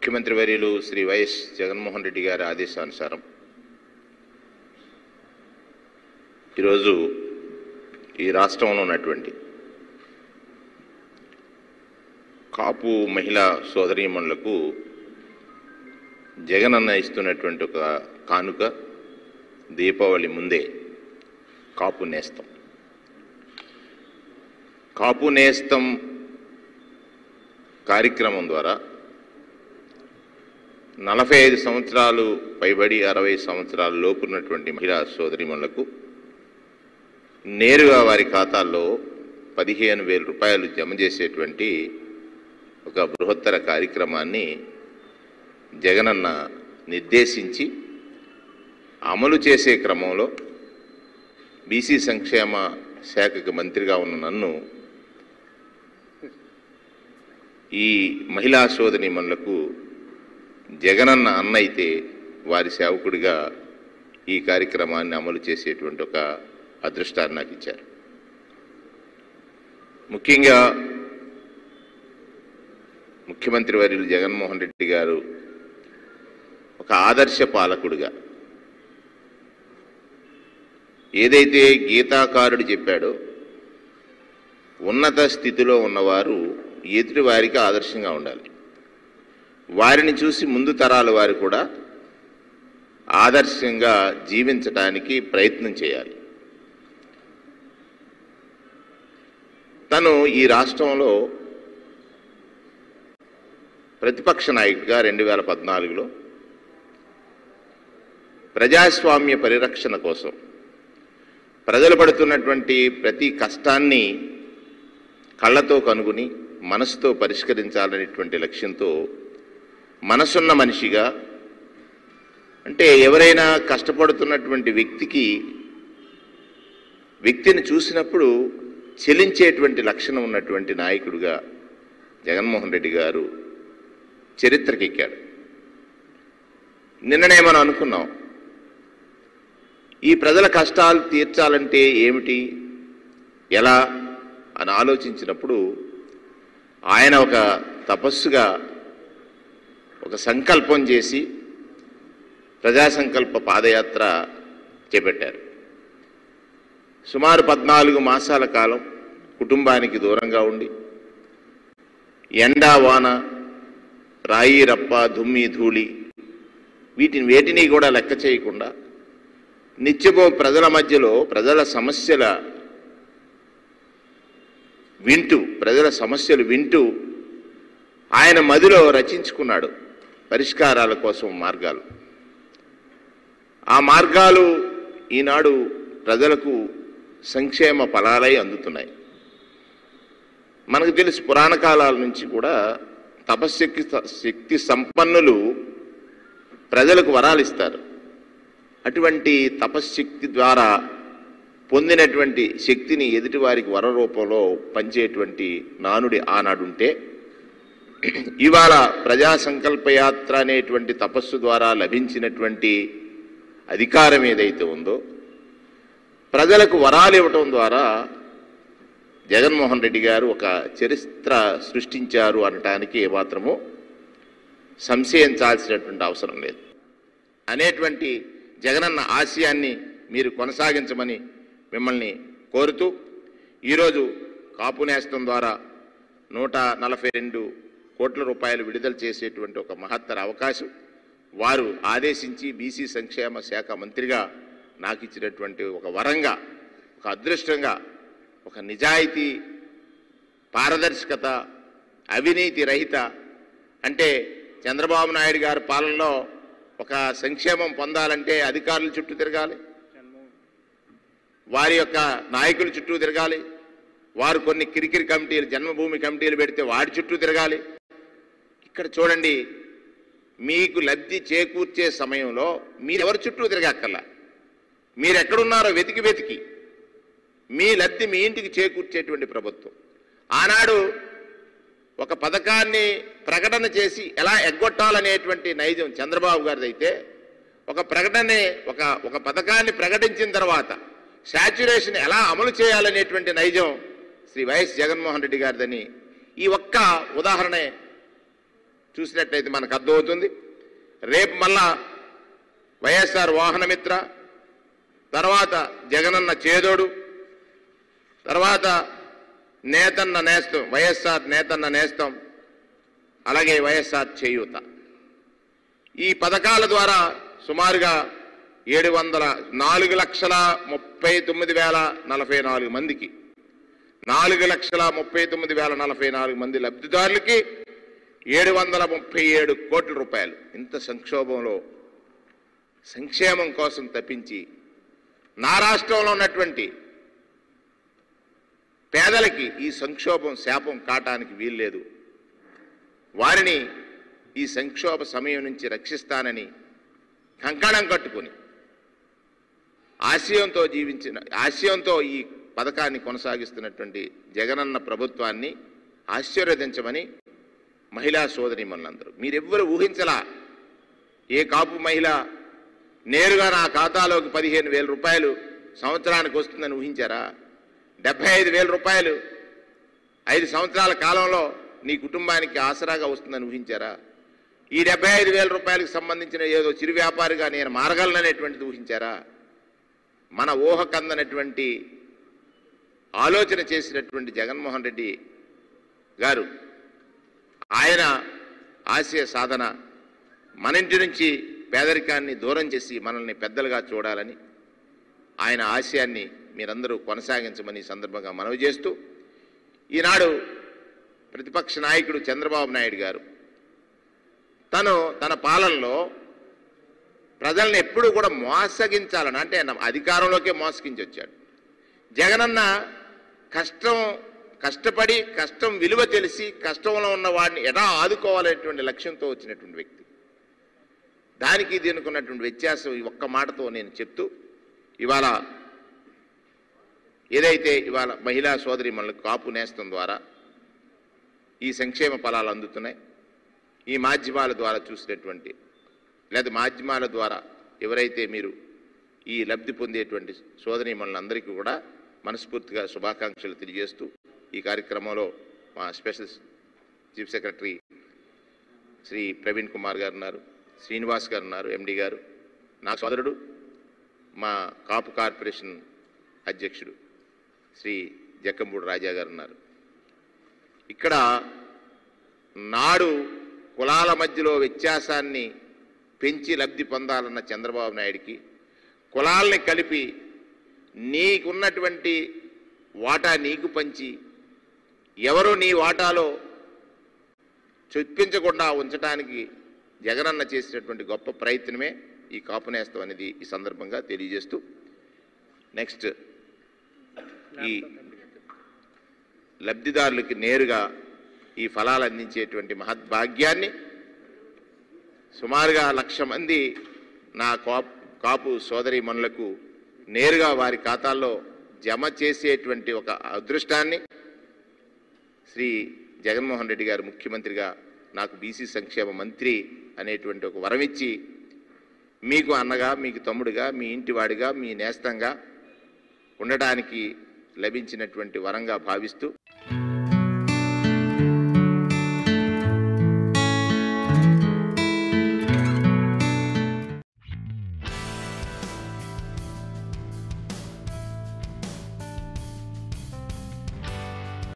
ముఖ్యమంత్రి వర్యులు శ్రీ వైఎస్ జగన్మోహన్ రెడ్డి గారి ఆదేశానుసారం ఈరోజు ఈ రాష్ట్రంలో ఉన్నటువంటి కాపు మహిళా సోదరీమణులకు జగనన్న ఇస్తున్నటువంటి ఒక కానుక దీపావళి ముందే కాపు నేస్తం కాపు నేస్తం కార్యక్రమం ద్వారా నలభై ఐదు సంవత్సరాలు పైబడి అరవై సంవత్సరాల లోపు ఉన్నటువంటి మహిళా సోదరిమణులకు నేరుగా వారి ఖాతాల్లో పదిహేను వేల రూపాయలు జమ చేసేటువంటి ఒక బృహత్తర కార్యక్రమాన్ని జగనన్న నిర్దేశించి అమలు చేసే క్రమంలో బీసీ సంక్షేమ శాఖకు మంత్రిగా ఉన్న నన్ను ఈ మహిళా సోదరిమణులకు జగనన్న అన్న అయితే వారి సేవకుడిగా ఈ కార్యక్రమాన్ని అమలు చేసేటువంటి ఒక అదృష్టాన్ని నాకు ఇచ్చారు ముఖ్యంగా ముఖ్యమంత్రి వర్యులు జగన్మోహన్ రెడ్డి గారు ఒక ఆదర్శ పాలకుడిగా ఏదైతే గీతాకారుడు చెప్పాడో ఉన్నత స్థితిలో ఉన్నవారు ఎదుటి వారికి ఆదర్శంగా ఉండాలి వారిని చూసి ముందు తరాల వారు కూడా ఆదర్శంగా జీవించటానికి ప్రయత్నం చేయాలి తను ఈ రాష్ట్రంలో ప్రతిపక్ష నాయకుడిగా రెండు వేల పద్నాలుగులో ప్రజాస్వామ్య పరిరక్షణ కోసం ప్రజలు పడుతున్నటువంటి ప్రతి కష్టాన్ని కళ్ళతో కనుగొని మనసుతో పరిష్కరించాలనేటువంటి లక్ష్యంతో మనసున్న మనిషిగా అంటే ఎవరైనా కష్టపడుతున్నటువంటి వ్యక్తికి వ్యక్తిని చూసినప్పుడు చెలించేటువంటి లక్షణం ఉన్నటువంటి నాయకుడిగా జగన్మోహన్ రెడ్డి గారు చరిత్రకెక్కాడు నిన్ననే మనం అనుకున్నాం ఈ ప్రజల కష్టాలు తీర్చాలంటే ఏమిటి ఎలా అని ఆలోచించినప్పుడు ఆయన ఒక తపస్సుగా ఒక సంకల్పం చేసి ప్రజా సంకల్ప పాదయాత్ర చేపట్టారు సుమారు పద్నాలుగు మాసాల కాలం కుటుంబానికి దూరంగా ఉండి ఎండా వాన రాయి రప్ప దుమ్మి ధూళి వీటిని వేటిని కూడా లెక్క చేయకుండా నిత్యమో ప్రజల మధ్యలో ప్రజల సమస్యల వింటూ ప్రజల సమస్యలు వింటూ ఆయన మదిలో రచించుకున్నాడు పరిష్కారాల కోసం మార్గాలు ఆ మార్గాలు ఈనాడు ప్రజలకు సంక్షేమ ఫలాలై అందుతున్నాయి మనకు తెలుసు పురాణ కాలాల నుంచి కూడా తపశక్తి శక్తి సంపన్నులు ప్రజలకు వరాలు ఇస్తారు అటువంటి తపశ్శక్తి ద్వారా పొందినటువంటి శక్తిని ఎదుటివారికి వర రూపంలో పంచేటువంటి నానుడి ఆనాడుంటే ఇవాళ ప్రజా సంకల్పయాత్ర అనేటువంటి తపస్సు ద్వారా లభించినటువంటి అధికారం ఏదైతే ఉందో ప్రజలకు వరాలు ఇవ్వటం ద్వారా జగన్మోహన్ రెడ్డి గారు ఒక చరిత్ర సృష్టించారు అనటానికి ఏమాత్రము సంశయించాల్సినటువంటి అవసరం లేదు అనేటువంటి జగనన్న ఆశయాన్ని మీరు కొనసాగించమని మిమ్మల్ని కోరుతూ ఈరోజు కాపు నేస్తం ద్వారా నూట నలభై రెండు కోట్ల రూపాయలు విడుదల చేసేటువంటి ఒక మహత్తర అవకాశం వారు ఆదేశించి బీసీ సంక్షేమ శాఖ మంత్రిగా నాకు ఇచ్చినటువంటి ఒక వరంగా ఒక అదృష్టంగా ఒక నిజాయితీ పారదర్శకత అవినీతి రహిత అంటే చంద్రబాబు నాయుడు గారి పాలనలో ఒక సంక్షేమం పొందాలంటే అధికారుల చుట్టూ తిరగాలి వారి యొక్క నాయకుల చుట్టూ తిరగాలి వారు కొన్ని కిరికిరి కమిటీలు జన్మభూమి కమిటీలు పెడితే వాడి చుట్టూ తిరగాలి ఇక్కడ చూడండి మీకు లబ్ధి చేకూర్చే సమయంలో మీరు ఎవరి చుట్టూ తిరగక్కర్లా మీరు ఎక్కడున్నారో వెతికి వెతికి మీ లబ్ధి మీ ఇంటికి చేకూర్చేటువంటి ప్రభుత్వం ఆనాడు ఒక పథకాన్ని ప్రకటన చేసి ఎలా ఎగ్గొట్టాలనేటువంటి నైజం చంద్రబాబు గారిది అయితే ఒక ప్రకటనే ఒక ఒక పథకాన్ని ప్రకటించిన తర్వాత శాచ్యురేషన్ ఎలా అమలు చేయాలనేటువంటి నైజం శ్రీ వైఎస్ జగన్మోహన్ రెడ్డి గారిదని ఈ ఒక్క ఉదాహరణే చూసినట్లయితే మనకు అర్థమవుతుంది రేపు మళ్ళా వైఎస్ఆర్ వాహనమిత్ర తర్వాత జగనన్న చేదోడు తర్వాత నేతన్న నేస్తం వైఎస్ఆర్ నేతన్న నేస్తం అలాగే వైఎస్ఆర్ చేయూత ఈ పథకాల ద్వారా సుమారుగా ఏడు వందల నాలుగు లక్షల ముప్పై తొమ్మిది వేల నలభై నాలుగు మందికి నాలుగు లక్షల ముప్పై తొమ్మిది వేల నలభై నాలుగు మంది లబ్ధిదారులకి ఏడు వందల ముప్పై ఏడు కోట్ల రూపాయలు ఇంత సంక్షోభంలో సంక్షేమం కోసం తప్పించి నా రాష్ట్రంలో ఉన్నటువంటి పేదలకి ఈ సంక్షోభం శాపం కాటానికి వీల్లేదు వారిని ఈ సంక్షోభ సమయం నుంచి రక్షిస్తానని కంకణం కట్టుకుని ఆశయంతో జీవించిన ఆశయంతో ఈ పథకాన్ని కొనసాగిస్తున్నటువంటి జగనన్న ప్రభుత్వాన్ని ఆశీర్వదించమని మహిళా సోదరి మనందరూ మీరెవ్వరు ఊహించలా ఏ కాపు మహిళ నేరుగా నా ఖాతాలోకి పదిహేను వేల రూపాయలు సంవత్సరానికి వస్తుందని ఊహించారా డెబ్బై ఐదు వేల రూపాయలు ఐదు సంవత్సరాల కాలంలో నీ కుటుంబానికి ఆసరాగా వస్తుందని ఊహించారా ఈ డెబ్బై ఐదు వేల రూపాయలకు సంబంధించిన ఏదో చిరు వ్యాపారిగా నేను మారగలననేటువంటిది ఊహించారా మన ఊహకందనటువంటి ఆలోచన చేసినటువంటి జగన్మోహన్ రెడ్డి గారు ఆయన ఆశయ సాధన మన ఇంటి నుంచి పేదరికాన్ని దూరం చేసి మనల్ని పెద్దలుగా చూడాలని ఆయన ఆశయాన్ని మీరందరూ కొనసాగించమని ఈ సందర్భంగా మనవి చేస్తూ ఈనాడు ప్రతిపక్ష నాయకుడు చంద్రబాబు నాయుడు గారు తను తన పాలనలో ప్రజల్ని ఎప్పుడూ కూడా మోసగించాలని అంటే నా- అధికారంలోకే మోసగించి వచ్చాడు జగనన్న కష్టం కష్టపడి కష్టం విలువ తెలిసి కష్టంలో ఉన్న వాడిని ఎలా ఆదుకోవాలనేటువంటి లక్ష్యంతో వచ్చినటువంటి వ్యక్తి దానికి దీనికి ఉన్నటువంటి వ్యత్యాసం ఈ ఒక్క మాటతో నేను చెప్తూ ఇవాళ ఏదైతే ఇవాళ మహిళా సోదరి మనకు కాపు నేస్తం ద్వారా ఈ సంక్షేమ ఫలాలు అందుతున్నాయి ఈ మాధ్యమాల ద్వారా చూసినటువంటి లేదా మాధ్యమాల ద్వారా ఎవరైతే మీరు ఈ లబ్ధి పొందేటువంటి సోదరి మనందరికీ కూడా మనస్ఫూర్తిగా శుభాకాంక్షలు తెలియజేస్తూ ఈ కార్యక్రమంలో మా special chief secretary Shri Praveen Kumar గారు ఉన్నారు శ్రీనివాస్ గారు ఉన్నారు ఎండి గారు నా సోదరుడు మా కాపు కార్పొరేషన్ అధ్యక్షుడు శ్రీ జక్కంపూడి రాజా గారు ఉన్నారు ఇక్కడ నాడు కులాల మధ్యలో వ్యత్యాసాన్ని పెంచి లబ్ధి పొందాలన్న చంద్రబాబు నాయుడికి కులాల్ని కలిపి నీకున్నటువంటి వాటా నీకు పంచి ఎవరు నీ వాటాలో చొప్పించకుండా ఉంచడానికి జగనన్న చేసినటువంటి గొప్ప ప్రయత్నమే ఈ కాపు నేస్తం అనేది ఈ సందర్భంగా తెలియజేస్తూ నెక్స్ట్ ఈ లబ్ధిదారులకి నేరుగా ఈ ఫలాలు అందించేటువంటి మహద్భాగ్యాన్ని సుమారుగా లక్ష మంది నా కాపు కాపు సోదరి మనులకు నేరుగా వారి ఖాతాల్లో జమ చేసేటువంటి ఒక అదృష్టాన్ని శ్రీ జగన్మోహన్ రెడ్డి గారు ముఖ్యమంత్రిగా నాకు బీసీ సంక్షేమ మంత్రి అనేటువంటి ఒక వరం ఇచ్చి మీకు అన్నగా మీకు తమ్ముడుగా మీ ఇంటి వాడిగా మీ నేస్తంగా ఉండటానికి లభించినటువంటి వరంగా భావిస్తూ